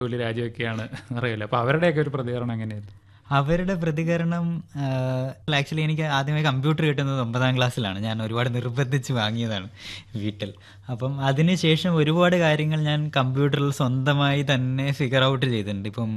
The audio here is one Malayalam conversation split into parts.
ജോലി രാജിവെക്കുകയാണ് അറിയില്ല അപ്പോൾ അവരുടെയൊക്കെ ഒരു പ്രതികരണം എങ്ങനെയായിരുന്നു അവരുടെ പ്രതികരണം ആക്ച്വലി എനിക്ക് ആദ്യമായി കമ്പ്യൂട്ടർ കിട്ടുന്നത് ഒമ്പതാം ക്ലാസ്സിലാണ് ഞാൻ ഒരുപാട് നിർബന്ധിച്ച് വാങ്ങിയതാണ് വീട്ടിൽ അപ്പം അതിനുശേഷം ഒരുപാട് കാര്യങ്ങൾ ഞാൻ കമ്പ്യൂട്ടറിൽ സ്വന്തമായി തന്നെ ഫിഗർ ഔട്ട് ചെയ്തിട്ടുണ്ട് ഇപ്പം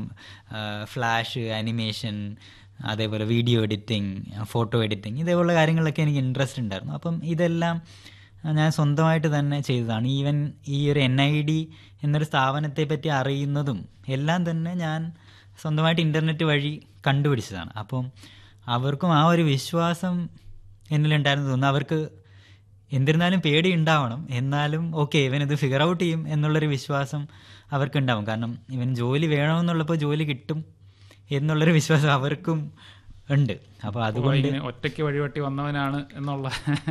ഫ്ലാഷ് അനിമേഷൻ അതേപോലെ വീഡിയോ എഡിറ്റിംഗ് ഫോട്ടോ എഡിറ്റിംഗ് ഇതേപോലുള്ള കാര്യങ്ങളിലൊക്കെ എനിക്ക് ഇൻട്രസ്റ്റ് ഉണ്ടായിരുന്നു അപ്പം ഇതെല്ലാം ഞാൻ സ്വന്തമായിട്ട് തന്നെ ചെയ്തതാണ് ഈവൻ ഈ ഒരു എൻ ഐ ഡി എന്നൊരു സ്ഥാപനത്തെ പറ്റി അറിയുന്നതും എല്ലാം തന്നെ ഞാൻ സ്വന്തമായിട്ട് ഇൻ്റർനെറ്റ് വഴി കണ്ടുപിടിച്ചതാണ് അപ്പം അവർക്കും ആ ഒരു വിശ്വാസം എന്നിലുണ്ടായിരുന്നു തോന്നുന്നു അവർക്ക് എന്നിരുന്നാലും പേടി ഉണ്ടാവണം എന്നാലും ഓക്കെ ഇവനിത് ഫിഗർ ഔട്ട് ചെയ്യും എന്നുള്ളൊരു വിശ്വാസം അവർക്ക് ഉണ്ടാവും കാരണം ഇവൻ ജോലി വേണമെന്നുള്ളപ്പോൾ ജോലി കിട്ടും എന്നുള്ളൊരു വിശ്വാസം അവർക്കും ഉണ്ട് അപ്പോൾ അതുകൊണ്ട് ഇങ്ങനെ ഒറ്റയ്ക്ക് വഴിവട്ടി വന്നവനാണ് എന്നുള്ള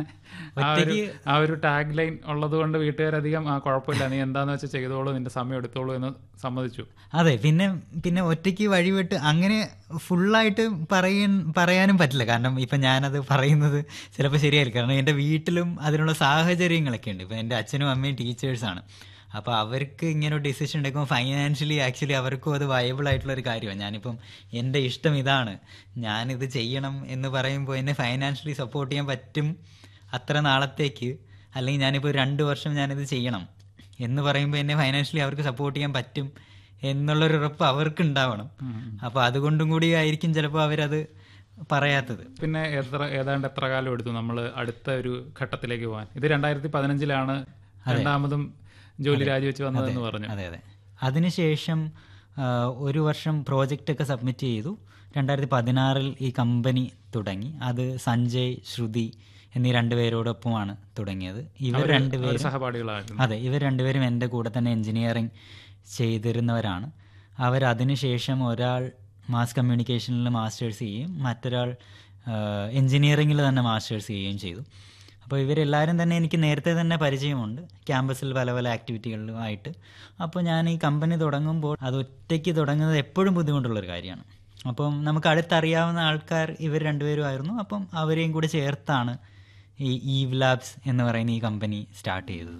ആ ഒരു ആ ഒരു ടാഗ് ലൈൻ ഉള്ളത് കൊണ്ട് വീട്ടുകാരധികം ആ കുഴപ്പമില്ല നീ എന്താന്ന് വെച്ചാൽ ചെയ്തോളൂ നിന്റെ സമയം എടുത്തോളൂ എന്ന് സമ്മതിച്ചു അതെ പിന്നെ പിന്നെ ഒറ്റയ്ക്ക് വഴിവിട്ട് അങ്ങനെ ഫുള്ളായിട്ട് പറയാൻ പറയാനും പറ്റില്ല കാരണം ഇപ്പം ഞാനത് പറയുന്നത് ചിലപ്പോൾ ശരിയായിരിക്കും കാരണം എൻ്റെ വീട്ടിലും അതിനുള്ള സാഹചര്യങ്ങളൊക്കെ ഉണ്ട് ഇപ്പം എൻ്റെ അച്ഛനും അമ്മയും ടീച്ചേഴ്സാണ് അപ്പോൾ അവർക്ക് ഇങ്ങനെ ഒരു ഡിസിഷൻ എടുക്കുമ്പോൾ ഫൈനാൻഷ്യലി ആക്ച്വലി അവർക്കും അത് വയബിൾ ആയിട്ടുള്ള ഒരു കാര്യമാണ് ഞാനിപ്പം എൻ്റെ ഇഷ്ടം ഇതാണ് ഞാനിത് ചെയ്യണം എന്ന് പറയുമ്പോൾ എന്നെ ഫൈനാൻഷ്യലി സപ്പോർട്ട് ചെയ്യാൻ പറ്റും അത്ര നാളത്തേക്ക് അല്ലെങ്കിൽ ഞാനിപ്പോൾ രണ്ട് വർഷം ഞാനിത് ചെയ്യണം എന്ന് പറയുമ്പോൾ എന്നെ ഫൈനാൻഷ്യലി അവർക്ക് സപ്പോർട്ട് ചെയ്യാൻ പറ്റും എന്നുള്ളൊരു ഉറപ്പ് അവർക്ക് ഉണ്ടാവണം അപ്പോൾ അതുകൊണ്ടും കൂടി ആയിരിക്കും ചിലപ്പോൾ അവരത് പറയാത്തത് പിന്നെ എത്ര ഏതാണ്ട് എത്ര കാലം എടുത്തു നമ്മൾ അടുത്ത ഒരു ഘട്ടത്തിലേക്ക് പോകാൻ ഇത് രണ്ടായിരത്തി പതിനഞ്ചിലാണ് രണ്ടാമതും ജോലി രാജിവെച്ച് വന്നതെന്ന് പറഞ്ഞു അതെ അതെ അതിനുശേഷം ആ, ഒരു വർഷം പ്രോജക്റ്റ് ഒക്കെ സബ്മിറ്റ് ചെയ്തു രണ്ടായിരത്തി പതിനാറിൽ ഈ കമ്പനി തുടങ്ങി അത് സഞ്ജയ് ശ്രുതി എന്നീ രണ്ടുപേരോടൊപ്പമാണ് തുടങ്ങിയത് ഇവർ അവർ രണ്ടുപേരും സഹപാഠികളായിരുന്നു അതെ ഇവർ രണ്ടുപേരും എൻ്റെ കൂടെ തന്നെ എൻജിനീയറിങ് ചെയ്തിരുന്നവരാണ് അവർ അതിനുശേഷം ഒരാൾ മാസ് കമ്മ്യൂണിക്കേഷനിൽ മാസ്റ്റേഴ്സ് ചെയ്യുകയും മറ്റൊരാൾ എൻജിനീയറിങ്ങിൽ തന്നെ മാസ്റ്റേഴ്സ് ചെയ്യുകയും ചെയ്തു അപ്പോൾ ഇവരെല്ലാവരും തന്നെ എനിക്ക് നേരത്തെ തന്നെ പരിചയമുണ്ട് ക്യാമ്പസിൽ പല പല ആക്ടിവിറ്റികളിലുമായിട്ട് അപ്പോൾ ഞാൻ ഈ കമ്പനി തുടങ്ങുമ്പോൾ അത് ഒറ്റയ്ക്ക് തുടങ്ങുന്നത് എപ്പോഴും ബുദ്ധിമുട്ടുള്ളൊരു കാര്യമാണ് അപ്പം നമുക്ക് അടുത്തറിയാവുന്ന ആൾക്കാർ ഇവർ രണ്ടുപേരും ആയിരുന്നു അപ്പം അവരെയും കൂടെ ചേർത്താണ് ഈ ഈവ് ലാബ്സ് എന്ന് പറയുന്ന ഈ കമ്പനി സ്റ്റാർട്ട് ചെയ്തത്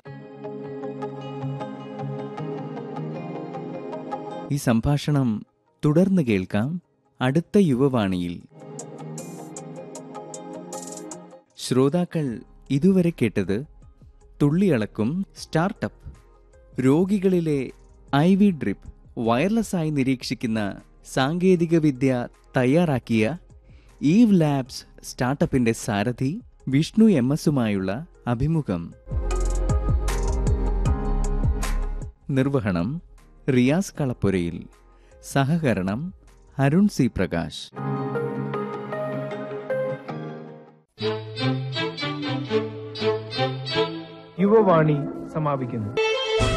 ഈ സംഭാഷണം തുടർന്ന് കേൾക്കാം അടുത്ത യുവവാണിയിൽ ശ്രോതാക്കൾ ഇതുവരെ കേട്ടത് തുള്ളിയളക്കും സ്റ്റാർട്ടപ്പ് രോഗികളിലെ ഐ വി ഡ്രിപ്പ് വയർലെസ്സായി നിരീക്ഷിക്കുന്ന സാങ്കേതികവിദ്യ തയ്യാറാക്കിയ ഈവ് ലാബ്സ് സ്റ്റാർട്ടപ്പിന്റെ സാരഥി വിഷ്ണു എം എസുമായുള്ള അഭിമുഖം നിർവഹണം റിയാസ് കളപ്പുരയിൽ സഹകരണം അരുൺ സി പ്രകാശ് യുവവാണി സമാപിക്കുന്നു